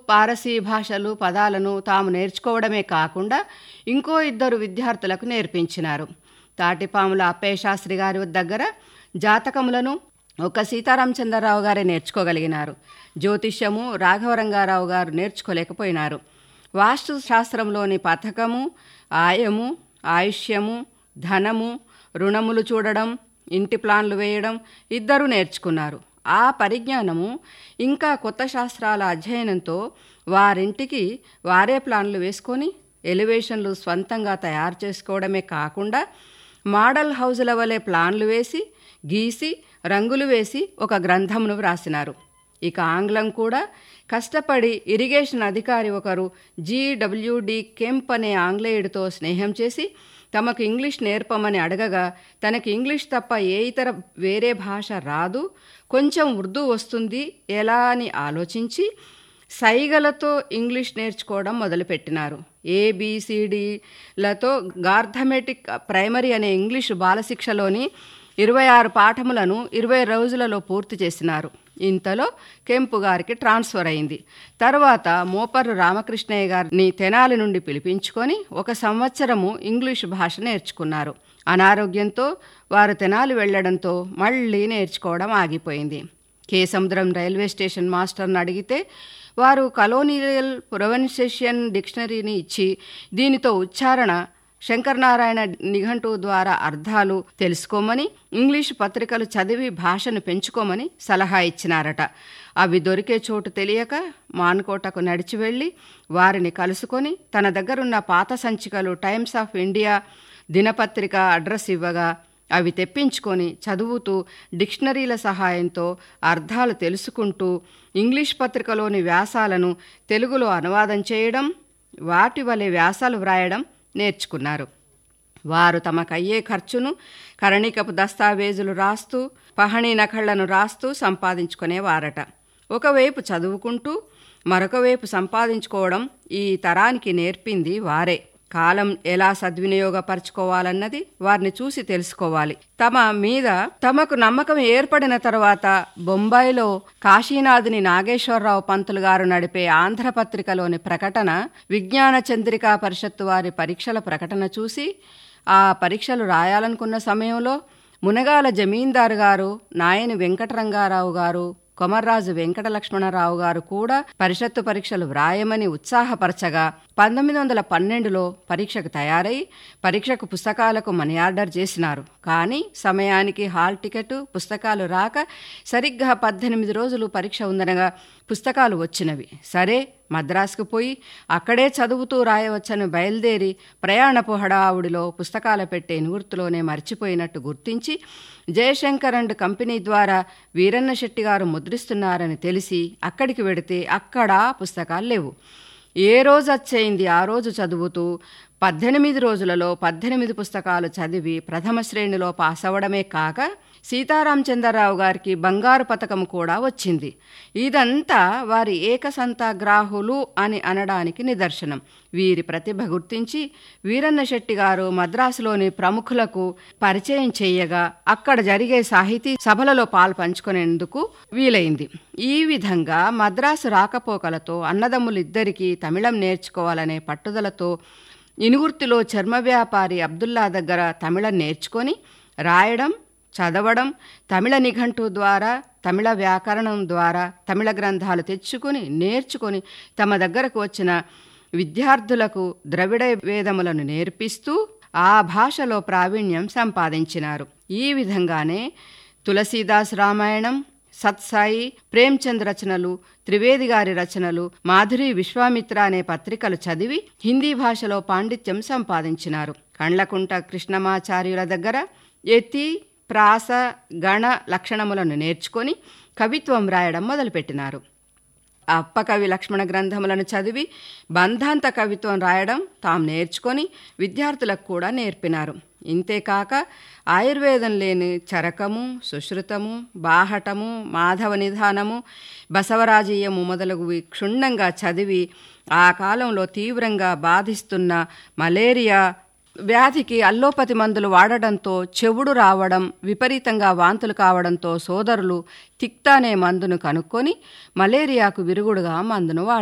పారసీ భాషలు పదాలను తాము నేర్చుకోవడమే కాకుండా ఇంకో ఇద్దరు విద్యార్థులకు నేర్పించినారు తాటిపాముల అప్పయ్య శాస్త్రి గారి దగ్గర జాతకములను ఒక సీతారామచంద్రరావు గారే నేర్చుకోగలిగినారు జ్యోతిష్యము రాఘవరంగారావు గారు నేర్చుకోలేకపోయినారు వాస్తు శాస్త్రంలోని పథకము ఆయము ఆయుష్యము ధనము రుణములు చూడడం ఇంటి ప్లాన్లు వేయడం ఇద్దరు నేర్చుకున్నారు ఆ పరిజ్ఞానము ఇంకా కొత్త శాస్త్రాల అధ్యయనంతో వారింటికి వారే ప్లాన్లు వేసుకొని ఎలివేషన్లు స్వంతంగా తయారు చేసుకోవడమే కాకుండా మోడల్ హౌజుల వలె ప్లాన్లు వేసి గీసి రంగులు వేసి ఒక గ్రంథమును వ్రాసినారు ఇక ఆంగ్లం కూడా కష్టపడి ఇరిగేషన్ అధికారి ఒకరు జీడబ్ల్యూడి కెంప్ అనే ఆంగ్లేయుడితో స్నేహం చేసి తమకు ఇంగ్లీష్ నేర్పమని అడగగా తనకి ఇంగ్లీష్ తప్ప ఏ ఇతర వేరే భాష రాదు కొంచెం ఉర్దూ వస్తుంది ఎలా అని ఆలోచించి సైగలతో ఇంగ్లీష్ నేర్చుకోవడం మొదలుపెట్టినారు ఏబిసిడిలతో గార్థమెటిక్ ప్రైమరీ అనే ఇంగ్లీష్ బాలశిక్షలోని ఇరవై ఆరు పాఠములను ఇరవై రోజులలో పూర్తి చేసినారు ఇంతలో కెంపు గారికి ట్రాన్స్ఫర్ అయింది తర్వాత మోపర్రు రామకృష్ణయ్య గారిని తెనాలి నుండి పిలిపించుకొని ఒక సంవత్సరము ఇంగ్లీషు భాష నేర్చుకున్నారు అనారోగ్యంతో వారు తెనాలి వెళ్లడంతో మళ్ళీ నేర్చుకోవడం ఆగిపోయింది కేసముద్రం రైల్వే స్టేషన్ మాస్టర్ని అడిగితే వారు కలోనియల్ ప్రొవెన్సేషన్ డిక్షనరీని ఇచ్చి దీనితో ఉచ్చారణ శంకరనారాయణ నిఘంటు ద్వారా అర్థాలు తెలుసుకోమని ఇంగ్లీషు పత్రికలు చదివి భాషను పెంచుకోమని సలహా ఇచ్చినారట అవి దొరికే చోటు తెలియక మాన్కోటకు నడిచి వెళ్ళి వారిని కలుసుకొని తన దగ్గరున్న పాత సంచికలు టైమ్స్ ఆఫ్ ఇండియా దినపత్రిక అడ్రస్ ఇవ్వగా అవి తెప్పించుకొని చదువుతూ డిక్షనరీల సహాయంతో అర్థాలు తెలుసుకుంటూ ఇంగ్లీష్ పత్రికలోని వ్యాసాలను తెలుగులో అనువాదం చేయడం వాటి వలె వ్యాసాలు వ్రాయడం నేర్చుకున్నారు వారు తమకయ్యే ఖర్చును కరణికపు దస్తావేజులు రాస్తూ పహణి నకళ్లను రాస్తూ సంపాదించుకునేవారట ఒకవైపు చదువుకుంటూ మరొక వైపు సంపాదించుకోవడం ఈ తరానికి నేర్పింది వారే కాలం ఎలా సద్వినియోగపరచుకోవాలన్నది వారిని చూసి తెలుసుకోవాలి తమ మీద తమకు నమ్మకం ఏర్పడిన తర్వాత బొంబాయిలో కాశీనాథుని నాగేశ్వరరావు పంతులు గారు నడిపే ఆంధ్రపత్రికలోని ప్రకటన విజ్ఞాన చంద్రికా పరిషత్తు వారి పరీక్షల ప్రకటన చూసి ఆ పరీక్షలు రాయాలనుకున్న సమయంలో మునగాల జమీందారు గారు నాయని వెంకటరంగారావు గారు కొమర్రాజు వెంకటలక్ష్మణరావు గారు కూడా పరిషత్తు పరీక్షలు వ్రాయమని ఉత్సాహపరచగా పంతొమ్మిది వందల పన్నెండులో పరీక్షకు తయారై పరీక్షకు పుస్తకాలకు మనీ ఆర్డర్ చేసినారు కానీ సమయానికి హాల్ టికెట్ పుస్తకాలు రాక సరిగ్గా పద్దెనిమిది రోజులు పరీక్ష ఉందనగా పుస్తకాలు వచ్చినవి సరే మద్రాసుకు పోయి అక్కడే చదువుతూ రాయవచ్చని బయలుదేరి ప్రయాణపు హడావుడిలో పుస్తకాల పెట్టే నివృత్తిలోనే మర్చిపోయినట్టు గుర్తించి జయశంకర్ అండ్ కంపెనీ ద్వారా వీరన్న శెట్టి గారు ముద్రిస్తున్నారని తెలిసి అక్కడికి వెడితే అక్కడ పుస్తకాలు లేవు ఏ రోజు వచ్చేయింది ఆ రోజు చదువుతూ పద్దెనిమిది రోజులలో పద్దెనిమిది పుస్తకాలు చదివి ప్రథమ శ్రేణిలో పాస్ అవ్వడమే కాక సీతారామచంద్రరావు గారికి బంగారు పథకం కూడా వచ్చింది ఇదంతా వారి ఏకసంతాగ్రాహులు అని అనడానికి నిదర్శనం వీరి ప్రతిభ గుర్తించి వీరన్న శెట్టి గారు మద్రాసులోని ప్రముఖులకు పరిచయం చేయగా అక్కడ జరిగే సాహితీ సభలలో పాలు పంచుకునేందుకు వీలైంది ఈ విధంగా మద్రాసు రాకపోకలతో అన్నదమ్ములిద్దరికీ తమిళం నేర్చుకోవాలనే పట్టుదలతో ఇనుగుర్తిలో చర్మ వ్యాపారి అబ్దుల్లా దగ్గర తమిళం నేర్చుకొని రాయడం చదవడం తమిళ నిఘంటు ద్వారా తమిళ వ్యాకరణం ద్వారా తమిళ గ్రంథాలు తెచ్చుకొని నేర్చుకొని తమ దగ్గరకు వచ్చిన విద్యార్థులకు ద్రవిడ వేదములను నేర్పిస్తూ ఆ భాషలో ప్రావీణ్యం సంపాదించినారు ఈ విధంగానే తులసీదాస్ రామాయణం సత్సాయి ప్రేమ్చంద్ రచనలు త్రివేది గారి రచనలు మాధురి విశ్వామిత్ర అనే పత్రికలు చదివి హిందీ భాషలో పాండిత్యం సంపాదించినారు కండ్లకుంట కృష్ణమాచార్యుల దగ్గర ఎత్తి ప్రాస గణ లక్షణములను నేర్చుకొని కవిత్వం రాయడం మొదలుపెట్టినారు అప్పకవి లక్ష్మణ గ్రంథములను చదివి బంధాంత కవిత్వం రాయడం తాము నేర్చుకొని విద్యార్థులకు కూడా నేర్పినారు ఇంతేకాక ఆయుర్వేదం లేని చరకము సుశ్రుతము బాహటము మాధవ నిధానము బసవరాజీయము మొదలగువి క్షుణ్ణంగా చదివి ఆ కాలంలో తీవ్రంగా బాధిస్తున్న మలేరియా వ్యాధికి అల్లోపతి మందులు వాడడంతో చెవుడు రావడం విపరీతంగా వాంతులు కావడంతో సోదరులు తిక్తా అనే మందును కనుక్కొని మలేరియాకు విరుగుడుగా మందును వాడారు